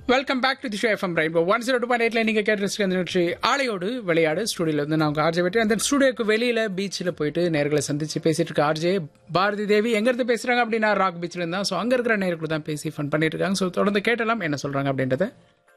Welcome back to the show FM Rainbow one zero two point எயிட்ல நீங்க கேட்டு அந்த நிகழ்ச்சி ஆலையோடு விளையாடு ஸ்டுடியோல வந்து நான் ஆர்ஜே வெட்டி அந்த ஸ்டுடியோக்கு வெளியில பீச்சில் போயிட்டு நேர்களை சந்திச்சு பேசிட்டு இருக்க ஆர்ஜே பாரதி தேவி எங்க இருந்து பேசுறாங்க அப்படின்னா ராக் பீச்ல இருந்தா ஸோ அங்க இருக்கிற நேர்கள் தான் பேசி ஃபன் பண்ணிட்டு இருக்காங்க ஸோ தொடர்ந்து கேட்டலாம் என்ன சொல்றாங்க அப்படின்றத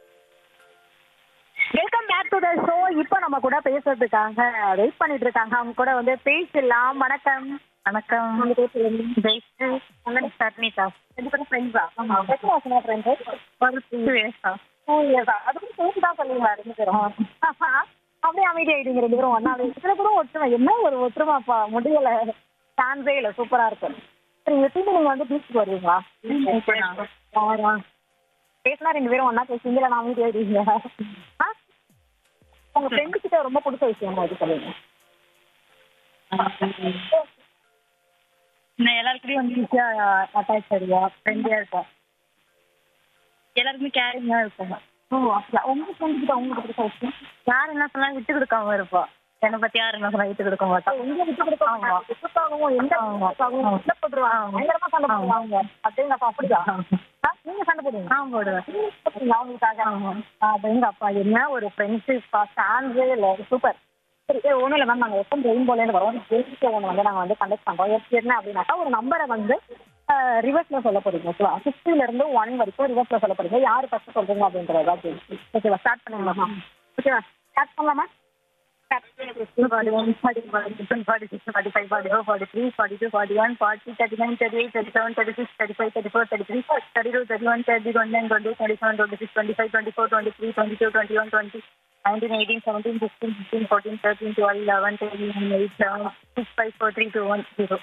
welcome back to the show இப்போ நம்ம கூட பேசுறதுக்காக வெயிட் பண்ணிட்டு இருக்காங்க அவங்க கூட வந்து பேசலாம் வணக்கம் வணக்கம் உங்க பேர் சொல்லுங்க ஜெயிச்சு உங்களோட சர்மிகா ரெண்டு பேரும் ஃப்ரெண்ட்ஸா ஆமா எத்தனை வருஷமா ஃப்ரெண்ட்ஸ் ஒரு டூ இயர்ஸா டூ இயர்ஸா அதுக்கு சேர்த்து தான் சொல்லுவீங்க ரெண்டு பேரும் அப்படியே அமைதி ஆயிடுங்க ரெண்டு பேரும் ஒன்னா இதுல கூட ஒற்றுமை என்ன ஒரு ஒற்றுமைப்பா முடியல சான்ஸே இல்லை சூப்பரா இருக்கு சரி எப்பயுமே நீங்க வந்து பீச்சுக்கு வருவீங்களா ஆமா. பேசினா ரெண்டு பேரும் ஒன்னா பேசுவீங்களா நான் அமைதி ஆயிடுவீங்க ஆ உங்க ஃப்ரெண்டு கிட்ட ரொம்ப பிடிச்ச விஷயம் அது சொல்லுங்க நான் எல்லாருக்கிட்டையும் வந்து ஈஸியா அட்டாச் ஆயிடுவா ஃப்ரெண்டியா இருப்போம் எல்லாருக்குமே கேரிங்கா இருப்பாங்க ஓ அப்படியா உங்க ஃப்ரெண்டு கிட்ட உங்களுக்கு பிடிச்ச விஷயம் யார் என்ன சொன்னா விட்டு கொடுக்காம இருப்பா என்னை பத்தி யார் என்ன சொன்னா விட்டு கொடுக்க மாட்டா எங்க விட்டு கொடுக்காம விட்டுக்காகவும் எந்த விட்டுக்காகவும் சண்டை போட்டுருவாங்க பயங்கரமா சண்டை போடுவாங்க அப்படின்னு அப்பா அப்படியா ஆ, நீங்க சண்டை போடுவீங்க நான் போடுவேன் அவங்களுக்காக அது எங்க அப்பா என்ன ஒரு ஃப்ரெண்ட்ஷிப் சான்ஸே இல்லை சூப்பர் சரி ஏ, ஒண்ணும் இல்லை மேம் நாங்கள் எப்போ ரெயின்போலேருந்து வரோம் ஜெயிச்சு ஒன்று வந்து நாங்கள் வந்து கண்டக்ட் பண்ணுறோம் எப்படி என்ன அப்படின்னாக்கா ஒரு நம்பரை வந்து ரிவர்ஸில் சொல்ல போறீங்க ஓகேவா சிக்ஸ்டில இருந்து ஒன் வரைக்கும் ரிவர்ஸில் சொல்ல போறீங்க யார் ஃபர்ஸ்ட் சொல்றீங்க அப்படின்றதா ஜெயிச்சு ஓகேவா ஸ்டார்ட் பண்ணுங்களாமா ஓகேவா ஸ்டார்ட் பண்ணலாமா forty one, forty one, forty six, forty five, forty four, forty three, forty two, forty one, forty, thirty nine, thirty eight, thirty seven, thirty six, thirty five, thirty four, thirty three, thirty two, thirty one, thirty one, twenty, twenty seven, twenty six, twenty five, twenty four, twenty three, twenty two, twenty one, twenty. 19, 18, 17, 16, 15, 14, 13, 12, 11, 12, 8, 7, 6, 5, 4, 3, 2, 1, 0.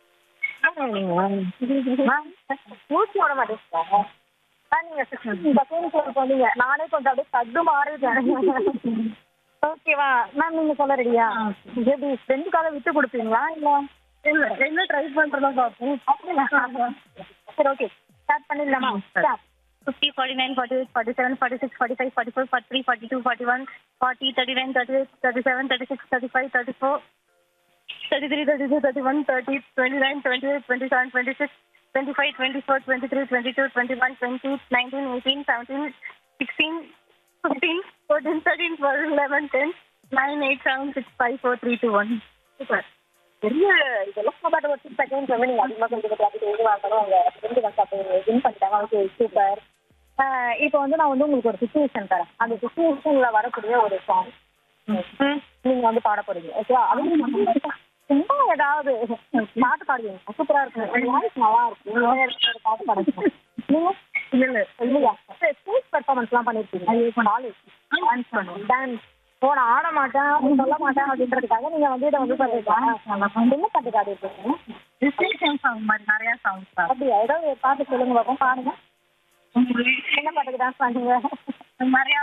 மூச்சு விட மாட்டேங்க நீங்க second floor போனீங்க நானே கொஞ்சம் அப்படியே தட்டு மாறிட்டேன் ஓகேவா மேம் நீங்க சொல்ல ரெடியா எப்படி ஃப்ரெண்டுக்காக விட்டு கொடுப்பீங்களா இல்ல இல்ல என்ன ட்ரை பண்றதா பார்ப்போம் அப்படியா சரி ஓகே ஸ்டார்ட் பண்ணிடலாமா start fifty forty nine forty eight forty seven forty six forty five forty four forty three forty two forty one forty thirty nine thirty eight thirty seven thirty six thirty five thirty four thirty three thirty two thirty one thirty twenty nine twenty eight twenty seven twenty six twenty five twenty four twenty three twenty two twenty one twenty nineteen eighteen seventeen sixteen fifteen fourteen thirteen twelve eleven ten nine eight seven six five four three two one super பெரிய இதெல்லாம் பாட்டு ஒரு six seconds வந்து நீங்கள் அதிகமாக கொஞ்சம் கொஞ்சம் அப்படி எதிர்பார்க்கணும் உங்கள் ஃப்ரெண்டு வந்து அப்போ வின் பண்ணிட்டாங்க ஓகே சூப்பர் இப்போ வந்து நான் வந்து உங்களுக்கு ஒரு சுச்சுவேஷன் தரேன் அந்த சுச்சுவேஷனில் வரக்கூடிய ஒரு சாங் நீங்க வந்து பாட போறீங்க ஓகேவா அது சும்மா ஏதாவது பாட்டு பாடுவீங்க சூப்பரா இருக்கும் உங்க வாய்ஸ் நல்லா இருக்கும் நீங்க ஒரு பாட்டு பாடுங்க நீங்க இல்ல இல்ல இல்லையா ஸ்டேஜ் பெர்ஃபார்மன்ஸ் எல்லாம் பண்ணிருக்கீங்க நாலேஜ் டான்ஸ் பண்ணுவோம் டான்ஸ் ஓ நான் ஆட மாட்டேன் சொல்ல மாட்டேன் அப்படின்றதுக்காக நீங்க வந்து இதை வந்து பண்ணுறீங்க என்ன பாட்டு பாடிருக்கீங்க ரிசர்வேஷன் சாங் மாதிரி நிறைய சாங்ஸ் அப்படியா ஏதாவது ஒரு பாட்டு சொல்லுங்க பாப்போம் பாருங்க என்ன பாட்டுக்கு டான்ஸ் பண்ணுங்க நிறைய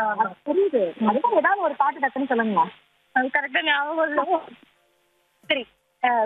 புரியுது அதுதான் ஏதாவது ஒரு பாட்டு டக்குன்னு சொல்லுங்க அது கரெக்டா ஞாபகம் இல்லை சரி